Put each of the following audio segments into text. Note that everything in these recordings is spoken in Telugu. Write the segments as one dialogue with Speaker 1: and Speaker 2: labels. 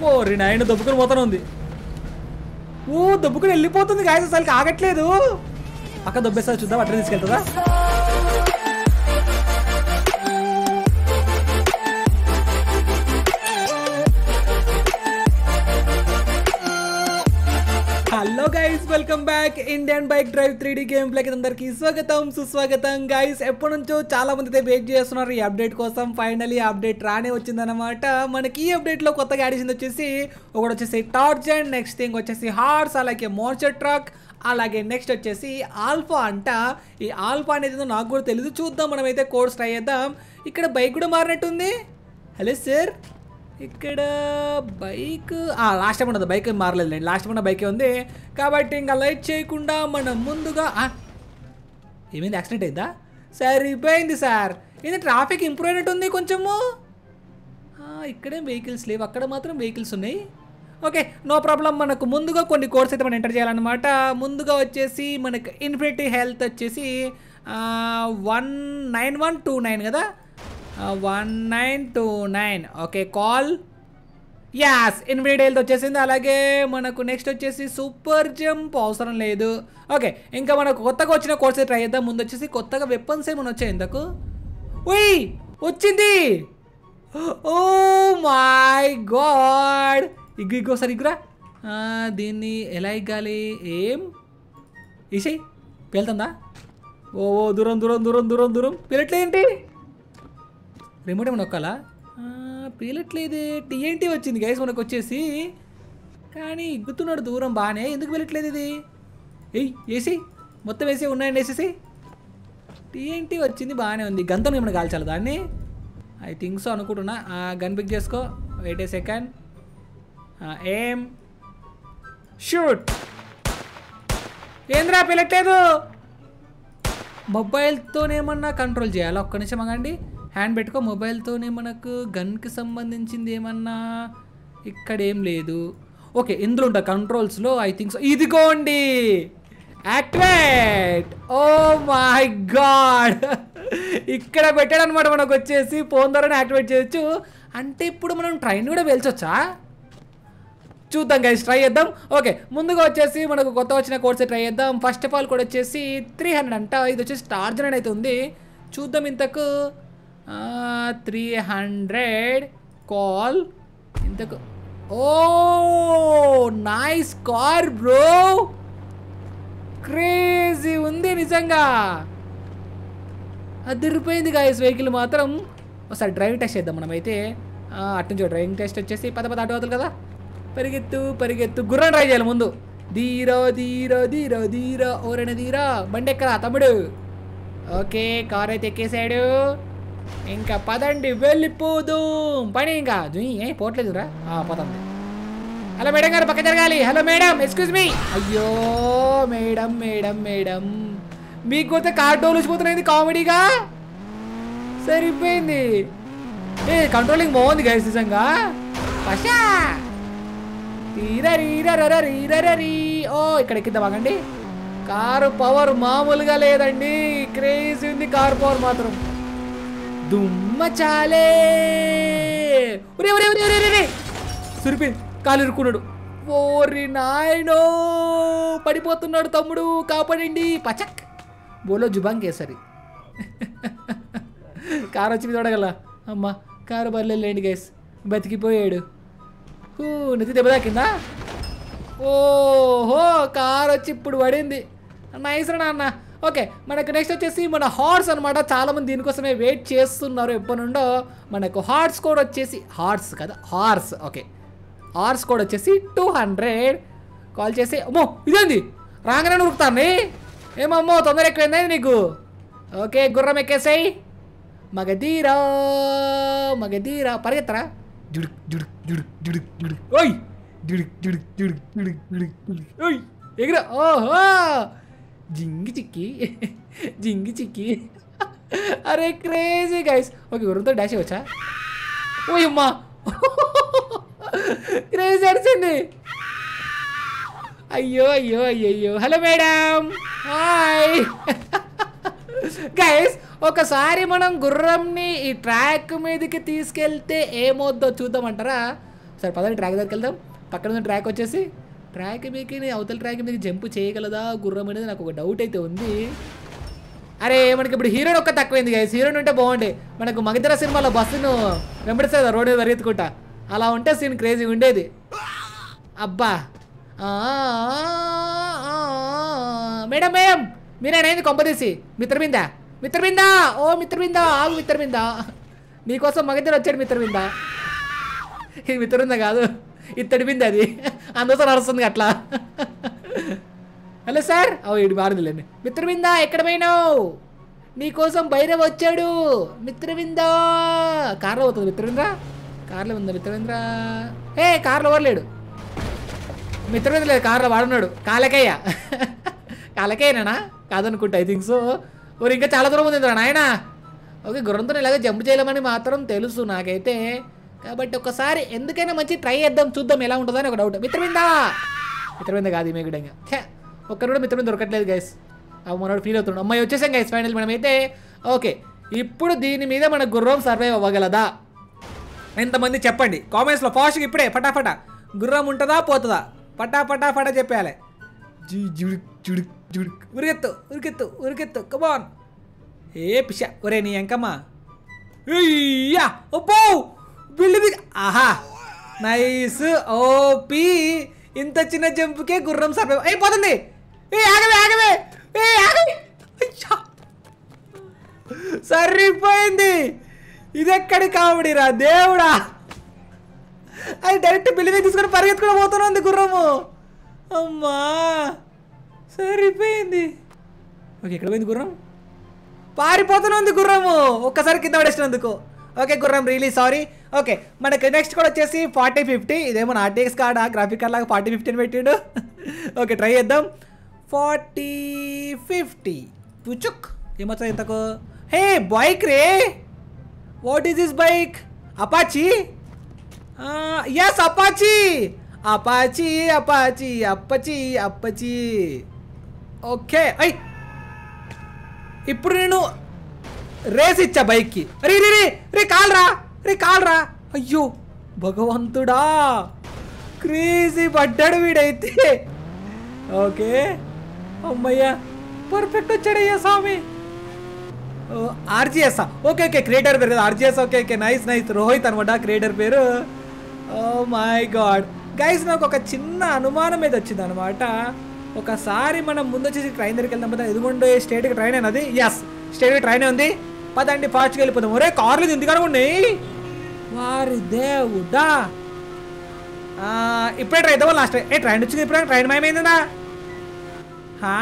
Speaker 1: ఓ నాయన దబ్బుకుని పోతానే ఉంది ఓ దబ్బుకుని వెళ్ళిపోతుంది గాయస్ అసలు ఆగట్లేదు పక్క దొబ్బేస్తా చూద్దాం అట్లా తీసుకెళ్తుందా hello guys welcome back Indian bike drive three D game ప్లేకి అందరికి స్వాగతం సుస్వాగతం గైస్ ఎప్పటి నుంచో చాలా మంది అయితే వెయిట్ చేస్తున్నారు ఈ అప్డేట్ కోసం ఫైనలీ అప్డేట్ రానే వచ్చిందనమాట మనకి ఈ అప్డేట్లో కొత్తగా యాడిషన్ వచ్చేసి ఒకటి వచ్చేసి టార్చ్ అండ్ నెక్స్ట్ థింగ్ వచ్చేసి హార్స్ అలాగే మోర్చర్ ట్రక్ అలాగే నెక్స్ట్ వచ్చేసి ఆల్ఫా అంట ఈ ఆల్ఫా అనేది ఏదో నాకు కూడా తెలియదు చూద్దాం మనమైతే కోర్స్ ట్రై చేద్దాం ఇక్కడ బైక్ కూడా మారినట్టుంది హలో సార్ ఇక్కడ బైక్ లాస్ట్ టైం ఉండదు బైక్ ఏం మారలేదు లాస్ట్ టైం ఉన్న బైకే ఉంది కాబట్టి ఇంకా లైట్ చేయకుండా మనం ముందుగా ఆ, ఏమైంది యాక్సిడెంట్ అయిందా సరిపోయింది సార్ ఇది ట్రాఫిక్ ఇంప్రూవ్ అయినట్టుంది కొంచెము ఆ, ఇక్కడేం వెహికల్స్ లేవు అక్కడ మాత్రం వెహికల్స్ ఉన్నాయి ఓకే నో ప్రాబ్లం మనకు ముందుగా కొన్ని కోర్స్ అయితే మనం ఎంటర్ చేయాలన్నమాట ముందుగా వచ్చేసి మనకు ఇన్ఫినిటీ హెల్త్ వచ్చేసి one nine one two nine కదా one nine two nine okay call as infinity health వచ్చేసింది అలాగే మనకు నెక్స్ట్ వచ్చేసి సూపర్ జంప్ అవసరం లేదు ఓకే ఇంకా మనకు కొత్తగా వచ్చిన కోర్స్ ట్రై చేద్దాం ముందు వచ్చేసి కొత్తగా వెపన్స్ ఏమైనా వచ్చాయి ఇంతకు ఉయ్ వచ్చింది ఓ మై గాడ్ ఇగ్గు ఇగ్గో సార్ ఇగ్గురా ఆ, దీన్ని ఎలా ఇగ్గాలి ఏం ఈసై పేలుతుందా ఓ ఓ దూరం దూరం దూరం దూరం దూరం పేలట్లేదేంటి రిమోట్ ఏమైనా నొక్కాలా ఆ, పేలట్లేదే టీఎన్టీ వచ్చింది గైస్ మనకు వచ్చేసి కానీ ఇగ్గుతున్నాడు దూరం బాగానే ఎందుకు వెళ్ళట్లేదు ఇది ఏయ్ ఏసీ మొత్తం వేసి ఉన్నాయండి వేసేసి టీఎన్టీ వచ్చింది బాగానే ఉంది గంతం ఏమైనా కాల్చాలి దాన్ని ఐ థింక్ సో అనుకుంటున్నా గన్ పిక్ చేసుకో వెయిట్ ఏ సెకండ్ ఏం షూట్ ఏంద్రా పిలట్లేదు మొబైల్తోనేమన్నా కంట్రోల్ చేయాలా ఒక్క నిమిషం ఆగండి హ్యాండ్ పెట్టుకో మొబైల్తోనే మనకు గన్కి సంబంధించింది ఏమన్నా ఇక్కడ ఏం లేదు ఓకే ఇందులో ఉంటా కంట్రోల్స్లో ఐ థింక్ సో ఇదిగోండి యాక్టివేట్ ఓ మై గాడ్ ఇక్కడ పెట్టాడు అనమాట మనకు వచ్చేసి ఫోన్ ద్వారానే యాక్టివేట్ చేయొచ్చు అంటే ఇప్పుడు మనం ట్రైన్ కూడా వెళ్ళొచ్చా చూద్దాం గైస్ ట్రై చేద్దాం ఓకే ముందుగా వచ్చేసి మనకు కొత్త వచ్చిన కోర్స్ ట్రై చేద్దాం ఫస్ట్ ఆఫ్ ఆల్ కూడా వచ్చేసి త్రీ హండ్రెడ్ అంట ఇది వచ్చేసి టార్జన్ అని అయితే ఉంది చూద్దాం ఇంతకు త్రీ హండ్రెడ్ కాల్ ఇంతకు oh nice car bro crazy ఉంది నిజంగా అదిరిపోయింది గాయస్ వెహికల్ మాత్రం ఒకసారి డ్రైవింగ్ టెస్ట్ చేద్దాం మనమైతే ఆ, అటు నుంచి డ్రైవింగ్ టెస్ట్ వచ్చేసి పద పద అటు అవుతుంది కదా పరిగెత్తు పరిగెత్తు గుర్రం ట్రై చేయాలి ముందు ధీరో ధీరో ధీరో ధీరో ఓరైన ధీరో బండి ఎక్కరా తమ్ముడు ఓకే కార్ అయితే ఎక్కేసాడు ఇంకా పదండి వెళ్ళిపోదు పని ఇంకా జుయ్ ఏ పోవట్లేదురా ఆ, పోతుంది హలో మేడం గారు పక్క జరగాలి హలో మేడం ఎక్స్క్యూజ్ మీ అయ్యో మేడం మేడం మేడం మీకు కొత్త కార్ డోలు వచ్చిపోతున్నాయి కామెడీగా సరిపోయింది ఏ కంట్రోలింగ్ బాగుంది గైస్ నిజంగా పషా తీరరీరరరీరరీ ఓ ఇక్కడ ఎక్కిద్దాం ఆగండి కారు పవర్ మామూలుగా లేదండి క్రేజీ ఉంది కారు పవర్ మాత్రం దుమ్మ చాలే ఒరే ఒరే ఒరే ఒరే ఒరే సురిపోయింది కాలు ఇరుక్కున్నాడు ఓరి నాయనో పడిపోతున్నాడు తమ్ముడు కాపాడండి పచక్ బోలో జుబాంగ్ కేసరి కారు వచ్చి మీద పడగల అమ్మ కారు బర్లేండి గైస్ బతికిపోయాడు హూ నెత్తి దెబ్బ తాకిందా ఓహో కార్ వచ్చి ఇప్పుడు పడింది నైస్ రా నాన్న ఓకే మనకు నెక్స్ట్ వచ్చేసి మన హార్స్ అనమాట చాలా మంది దీనికోసమే వెయిట్ చేస్తున్నారు ఎప్పటి నుండో మనకు హార్స్ కోడ్ వచ్చేసి హార్స్ కదా హార్స్ ఓకే హార్స్ కోడ్ వచ్చేసి టూ హండ్రెడ్ కాల్ చేసి అమ్మో ఇదేంది రాగానే ఉరుకుతాను ఏమమ్మో తొందర ఎక్కువైంది నీకు ఓకే గుర్రం ఎక్కేసాయి మగధీరా మగధీరా పరిగెత్తరా జుడుక్ జుడుక్ జుడుక్ జుడుక్ జుడుక్ ఓయ్ జుడుక్ జుడుక్ జుడుక్ జుడుక్ జుడుక్ జుడుక్ ఓయ్ ఎగిరా ఓహో జింగి చిక్కి జింగి చిక్కి అరే క్రేజీ గైస్ ఓకే గుర్రంతో డాష్ వచ్చా ఓయ్ అమ్మా క్రేజీ అరిచింది అయ్యో అయ్యో అయ్యో అయ్యో హలో మేడం హాయ్ గైస్ ఒకసారి మనం గుర్రంని ఈ ట్రాక్ మీదకి తీసుకెళ్తే ఏమవుద్దో చూద్దామంటారా సరే పదండి ట్రాక్ దగ్గరికి వెళ్దాం పక్కన ఉన్న ట్రాక్ వచ్చేసి ట్రాక్ మీకు అవతల ట్రాక్ మీకు జంప్ చేయగలదా గుర్రం అనేది నాకు ఒక డౌట్ అయితే ఉంది అరే మనకి ఇప్పుడు హీరోయిన్ ఒక్క తక్కువైంది గైస్ హీరోయిన్ ఉంటే బాగుండే మనకు మగధర సినిమాలో బస్సును వెంబడిస్తుంది రోడ్డు మీద పరిగెత్తుకుంటా అలా ఉంటే సీన్ క్రేజీ ఉండేది అబ్బా ఆ, ఆ, ఆ, మేడం మేడం మీరేనైంది కొంపదీసి మిత్రబిందా మిత్రబిందా ఓ మిత్రబిందా ఆగు మిత్రబిందా నీకోసం మగధర వచ్చాడు మిత్రబిందా ఇది మిత్రబింద కాదు ఇత్తడి బింది అది అందుతో నడుస్తుంది అట్లా హలో సార్ ఓ ఇటు మారుదిలేండి మిత్రబిందా ఎక్కడ పోయినావు నీకోసం భైరవ్ వచ్చాడు మిత్రబిందా కార్లో అవుతుంది మిత్రబింద్రా కార్లో ఉందా మిత్రబింద్రా ఏ కార్లో ఎవరు లేడు మిత్రబింద్ర లేదు కార్లో వాడున్నాడు కాలకయ్య కాలకయ్యనా కాదనుకుంటా ఐ థింక్ సో ఊరు ఇంకా చాలా దూరం ఉంది నాయన ఓకే గుర్రంతో ఇలాగ జంప్ చేయలేమని మాత్రం తెలుసు నాకైతే కాబట్టి ఒకసారి ఎందుకైనా మంచి ట్రై చేద్దాం చూద్దాం ఎలా ఉంటుందని ఒక డౌట్ మిత్రబిందా మిత్రబింద కాదు ఈ మేగుడంగా ఛే ఒక్కరు కూడా మిత్రబింద దొరకట్లేదు గైస్ అవి మనోడు ఫీల్ అవుతున్నాడు అమ్మాయి వచ్చేసాం గైస్ ఫైనల్ మనమైతే ఓకే ఇప్పుడు దీని మీద మన గుర్రం సర్వైవ్ అవ్వగలదా ఎంతమంది చెప్పండి కామెంట్స్లో ఫాస్ట్గా ఇప్పుడే ఫటాఫట గుర్రం ఉంటుందా పోతుందా పటా పటా ఫటా చెప్పేయాలి జీ జుడుక్ జుడుక్ జుడుక్ ఉరికెత్తు ఉరికెత్తు ఉరికెత్తు కమాన్ ఏ పిష ఒరే నీ ఎంకమ్మా అయ్యా ఒప్పో బిల్లు ఆహా నైస్ ఓపి ఇంత చిన్న జంపుకే గుర్రం సర్వైవ్ అయిపోతుంది ఏ ఆగవే ఆగవే ఏ ఆగవే అయ్యా సరిపోయింది ఇది ఎక్కడి కామెడీ రా దేవుడా అది డైరెక్ట్ బిల్లు మీద తీసుకొని పరిగెత్తుకుని పోతున్నది గుర్రము అమ్మా సరిపోయింది ఓకే ఎక్కడ పోయింది గుర్రం పారిపోతున్నది గుర్రము ఒక్కసారి కింద పడేసినందుకు ఓకే గుర్రం రియలీ సారీ ఓకే మనకి నెక్స్ట్ కూడా వచ్చేసి ఫార్టీ ఫిఫ్టీ ఇదేమో ఆర్టీఎక్స్ కార్డా గ్రాఫిక్ కార్డ్ లాగా ఫార్టీ ఫిఫ్టీని పెట్టిండు ఓకే ట్రై చేద్దాం ఫార్టీ ఫిఫ్టీ పుచుక్ ఏమవుతుంది ఇంతకు హే బైక్ రే what is this bike Apache S Apache Apache Apache Apache Apache okay I ఇప్పుడు నేను రేస్ ఇచ్చా బైక్కి రే రే రే రే కాల్రా రే కాల్రా అయ్యో భగవంతుడా క్రేజీ పడ్డాడు వీడైతే ఓకే అమ్మయ్యా పర్ఫెక్ట్ వచ్చాడయ్యా స్వామి ఆర్జిఎస్ ఓకే ఓకే క్రియేటర్ పేరు కదా RGS okay okay nice nice Rohit అనమాట క్రియేటర్ పేరు ఓ మై గాడ్ గైస్ నాకు ఒక చిన్న అనుమానం మీద వచ్చింది అనమాట ఒకసారి మనం ముందు వచ్చేసి ట్రైన్ దగ్గరికి వెళ్దాం పద ఎదుగుండే స్టేట్కి ట్రైన్ అయినది ఎస్ స్టేట్కి ట్రైన్ ఉంది పదండి ఫాస్ట్గా వెళ్ళిపోదాం ఒరే కార్లు ఎందుకని ఉన్నాయి వారి దేవుడా ఆ, ఇప్పుడే ట్రైన్ ఇద్దాం లాస్ట్ ఏ ట్రైన్ వచ్చింది ఇప్పుడు ట్రైన్ మాయమైందా హా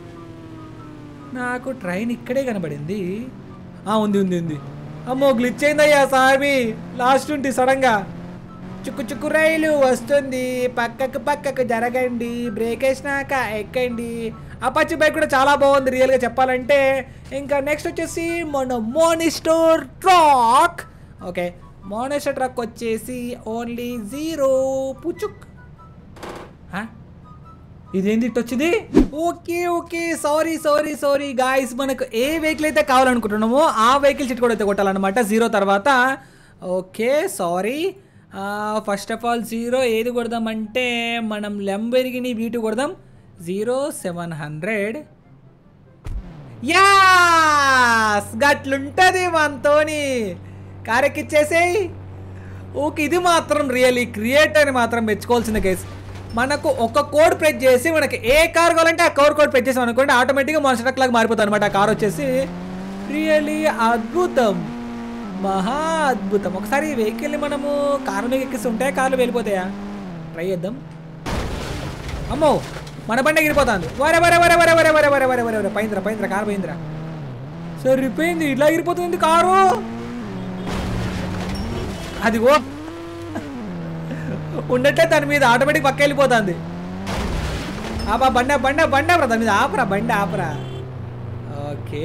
Speaker 1: నాకు ట్రైన్ ఇక్కడే కనబడింది ఆ ఉంది ఉంది ఉంది అమ్మో గ్లిచ్ అయిందయ్యా సామి లాస్ట్ ఉంటి సడన్గా చుక్కు చుక్కు రైలు వస్తుంది పక్కకు పక్కకు జరగండి బ్రేక్ వేసినాక ఎక్కండి అపాచి బైక్ కూడా చాలా బాగుంది రియల్గా చెప్పాలంటే ఇంకా నెక్స్ట్ వచ్చేసి మన monster track okay monster truck వచ్చేసి ఓన్లీ జీరో పుచుక్ హా? ఇదేంది ఇటు వచ్చింది okay okay sorry sorry sorry guys మనకు ఏ వెహికల్ అయితే కావాలనుకుంటున్నామో ఆ వెహికల్ సీట్ కూడా అయితే కొట్టాలన్నమాట జీరో తర్వాత okay sorry first of all zero ఏది కొడదామంటే మనం లెంబెరిగిని వీటి కొడదాం జీరో సెవెన్ హండ్రెడ్ యాస్ గట్లుంటది మనతోని కారెక్కిచ్చేసేయి ఓకే ఇది మాత్రం రియల్లీ క్రియేటర్ని మాత్రం మెచ్చుకోవాల్సిందే గైస్ మనకు ఒక కోడ్ ప్రెస్ చేసి మనకి ఏ కార్ కావాలంటే ఆ కవర్ కోడ్ ప్రెస్ చేసాం అనుకోండి ఆటోమేటిక్గా మన ట్రక్ లాగా మారిపోతుంది అనమాట ఆ కార్ వచ్చేసి రియల్లీ అద్భుతం మహా అద్భుతం ఒకసారి ఈ వెహికల్ని మనము కారు మీద ఎక్కిస్తూ ఉంటాయా కార్లు వెళ్ళిపోతాయా ట్రై చేద్దాం అమ్మో మన బండి ఎగిరిపోతుంది వరే వరే వరే వరే వరే వరే వరే వరే వరే వరే పైంద్ర పైంద్ర కారు పోయిందిరా సరిపోయింది ఇట్లా ఎగిరిపోతుంది కారు అదిగో ఉండట్లే దాని మీద ఆటోమేటిక్ పక్క వెళ్ళిపోతుంది ఆపా బండ బండ బండ ఆపరా దాని మీద ఆపరా బండి ఆపరా ఓకే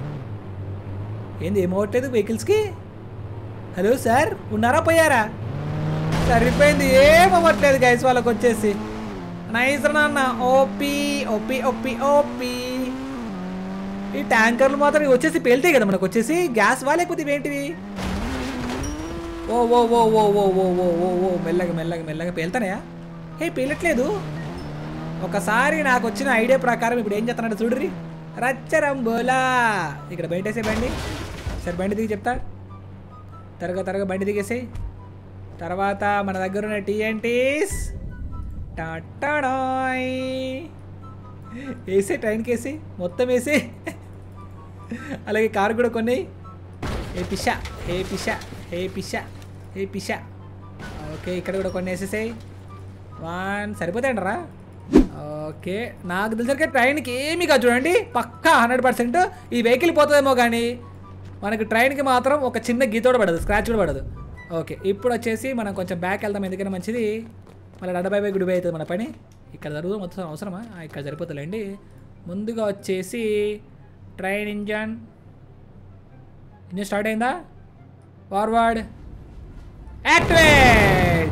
Speaker 1: ఏంది ఏమవట్లేదు వెహికల్స్కి హలో సార్ ఉన్నారా పోయారా సరిపోయింది ఏమవ్వట్లేదు గైస్ వాళ్ళకి వచ్చేసి నైస్ నాన్న ఓపి ఓపి ఓపి ఓపి ఈ ట్యాంకర్లు మాత్రం ఇవి వచ్చేసి పేలుతాయి కదా మనకు వచ్చేసి గ్యాస్ వా లేకపోతే ఇవేంటివి ఓ ఓ ఓ ఓ ఓ ఓ ఓ ఓ ఓ మెల్లగా మెల్లగా మెల్లగా పేలుతానయా హే పేలట్లేదు ఒకసారి నాకు వచ్చిన ఐడియా ప్రకారం ఇప్పుడు ఏం చేస్తున్నాడు చూడ్రి రచ్చరంబోలా ఇక్కడ బయటేసే బండి సరే బండి దిగి చెప్తా త్వరగా త్వరగా బండి దిగేసేయి తర్వాత మన దగ్గర ఉన్న టీఎన్టీస్ టాటాడాయ్ వేసే ట్రైన్కి వేసి మొత్తం వేసి అలాగే కారు కూడా కొన్ని ఏ పిషా హే పిషా హే పిషా హే పిషా ఓకే ఇక్కడ కూడా కొన్ని వేసేసాయి వన్ సరిపోతాయంటరా ఓకే నాకు తెలిసరికి ట్రైన్కి ఏమీ కాదు చూడండి పక్కా హండ్రెడ్ పర్సెంట్ ఈ వెహికల్ పోతుందేమో కానీ మనకి ట్రైన్కి మాత్రం ఒక చిన్న గీత కూడా పడదు స్క్రాచ్ కూడా పడదు ఓకే ఇప్పుడు వచ్చేసి మనం కొంచెం బ్యాక్ వెళ్దాం ఎందుకైనా మంచిది మళ్ళీ డెబ్బై బై గుడిపై అవుతుంది మన పని ఇక్కడ జరుగుతుంది మొత్తం అవసరమా ఆ, ఇక్కడ సరిపోతుందండి ముందుగా వచ్చేసి ట్రైన్ ఇంజన్ ఇంజన్ స్టార్ట్ అయిందా ఫార్వర్డ్ యాక్టివేట్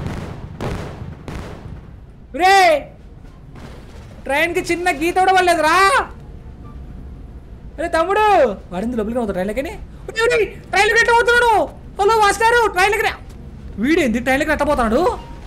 Speaker 1: రే ట్రైన్కి చిన్న గీత కూడా పడలేదురా అరే తమ్ముడు వాడింది లోపలికి పోతాడు ట్రైన్లకని ట్రైన్లకి ఎట్ట పోతున్నాడు హలో మాస్టారు ట్రైన్లకి వీడేంది ట్రైన్లకి ఎట్టపోతున్నాడు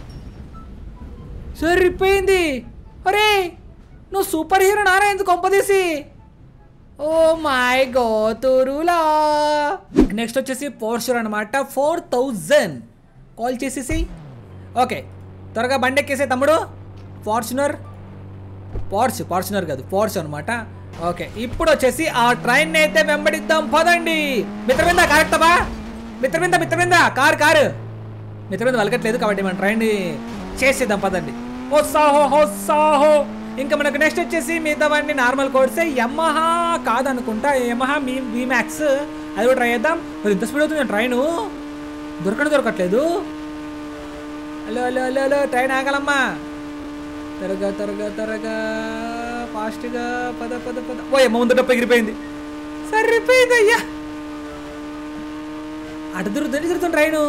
Speaker 1: సరిపోయింది అరే నువ్వు సూపర్ హీరో నారా ఎందుకు కొంపదీసి ఓ మై గోతురులా నెక్స్ట్ వచ్చేసి పోర్షర్ అనమాట ఫోర్ థౌజండ్ కాల్ చేసేసి ఓకే త్వరగా బండి ఎక్కేసే తమ్ముడు ఫార్చునర్ పార్చ్ ఫార్చునర్ కాదు పోర్ష్ అనమాట ఓకే ఇప్పుడు వచ్చేసి ఆ ట్రైన్ అయితే వెంబడిద్దాం పదండి మిత్రమింద కరెక్టబా మిత్రమింద మిత్రమింద కారు కారు మిత్రమింద వలకట్లేదు కాబట్టి మన ట్రైన్ చేసేద్దాం పదండి హోసాహో హోసాహో ఇంకా మనకు నెక్స్ట్ వచ్చేసి మిగతావన్నీ నార్మల్ కోడ్సే యమహా కాదనుకుంటా యమహా మీ వి మ్యాక్స్ అది కూడా ట్రై చేద్దాం మరి ఇంత స్పీడ్ అవుతుంది ట్రైన్ దొరకడం దొరకట్లేదు hello hello hello hello train ఆగలమ్మా త్వరగా త్వరగా త్వరగా ఫాస్ట్గా పద పద పద ఓ ఏమో ముందు డబ్బు ఎగిరిపోయింది సరిపోయింది అయ్యా అటు తిరుగుతుంది తిరుగుతుంది ట్రైను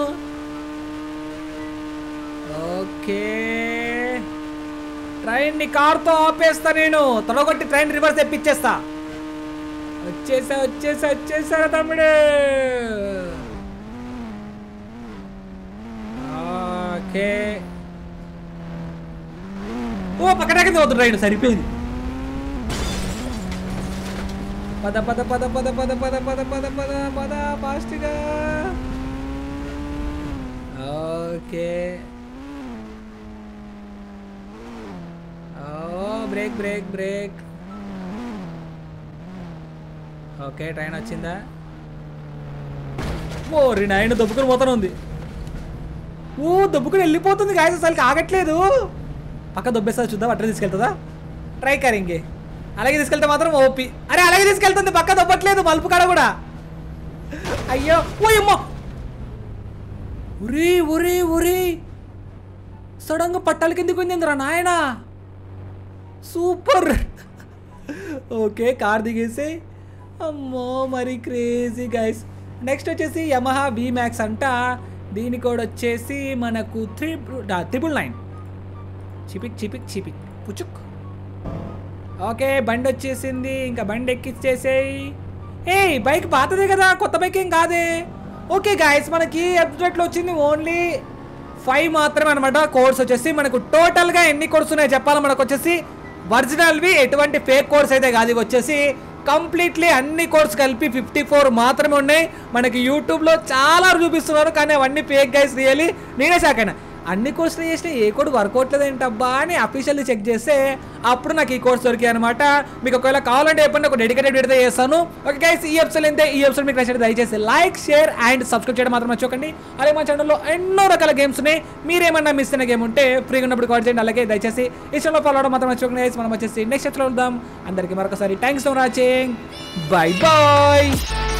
Speaker 1: ఓకే ట్రైన్ని కార్తో ఆపేస్తా నేను తొడగొట్టి ట్రైన్ రివర్స్ తెప్పించేస్తా వచ్చేసా వచ్చేసా వచ్చేసారా తమ్ముడు ఓకే ఓ పక్కన పోతుంది ట్రైన్ సరిపోయింది పద పద పద పద పద పద పద పద పద పద ఫాస్ట్గా ఓకే ఓ brake brake brake okay train వచ్చిందా ఓ నాయన దొబ్బుకుని పోతాను ఉంది ఓ దొబ్బుకుని వెళ్ళిపోతుంది గాయస్ అసలు ఆగట్లేదు పక్క దొబ్బేస్తా చూద్దాం అట్లా తీసుకెళ్తుందా ట్రై కరింగే అలాగే తీసుకెళ్తే మాత్రం ఓపి అరే అలాగే తీసుకెళ్తుంది పక్క దొబ్బట్లేదు మలుపు కాడ కూడా అయ్యో ఓ అమ్మో ఉరి ఉరి ఉరి సడన్గా పట్టాల కిందికి పోయిందిరా నాయనా సూపర్ ఓకే కార్ దిగేసి అమ్మో మరి క్రేజీ గైస్ నెక్స్ట్ వచ్చేసి యమహా వి మ్యాక్స్ అంట దీని కోడ్ వచ్చేసి మనకు త్రీ త్రిబుల్ నైన్ చిపిక్ చిపిక్ చిపిక్ పుచుక్ ఓకే బండి వచ్చేసింది ఇంకా బండి ఎక్కిచ్చేసేయి ఏ బైక్ పాతదే కదా కొత్త బైక్ ఏం కాదే ఓకే గాయస్ మనకి అప్డేట్లో వచ్చింది ఓన్లీ ఫైవ్ మాత్రమే అనమాట కోర్స్ వచ్చేసి మనకు టోటల్గా ఎన్ని కోర్స్ ఉన్నాయో చెప్పాలి మనకు వచ్చేసి ఒరిజినల్వి ఎటువంటి ఫేక్ కోర్స్ అయితే కాదు ఇవి వచ్చేసి కంప్లీట్లీ అన్ని కోర్స్ కలిపి ఫిఫ్టీ ఫోర్ మాత్రమే ఉన్నాయి మనకి యూట్యూబ్లో చాలా చూపిస్తున్నారు కానీ అవన్నీ ఫేక్ గైస్ రియలీ నేనే షాక్ అయినా అన్ని కోర్సులు చేసిన ఏ కోడ్ వర్కౌట్ ఏంటబ్బా అని అఫీషియల్లీ చెక్ చేస్తే అప్పుడు నాకు ఈ కోర్స్ దొరికాయి అనమాట మీకు ఒకవేళ కావాలంటే ఎప్పుడు ఒక డెడికేటెడ్ వీడియో చేస్తాను ఓకే గైస్ ఈ ఎపిసోడ్ అయితే ఈ ఎపిసోడ్ మీకు నచ్చితే దయచేసి లైక్ షేర్ అండ్ సబ్స్క్రైబ్ చేయడం మాత్రం మర్చిపోకండి అలాగే మా ఛానల్లో ఎన్నో రకాల గేమ్స్ ఉన్నాయి మీరేమన్నా మిస్ అయిన గేమ్ ఉంటే ఫ్రీగా ఉన్నప్పుడు కాల్ చేయండి అలాగే దయచేసి ఇష్టంలో ఫాలో అవడం మాత్రం మర్చిపోకండి guys. మనం వచ్చేసి నెక్స్ట్ ఎపిసోడ్ వెళ్దాం అందరికీ మరొకసారి thanks for watching bye bye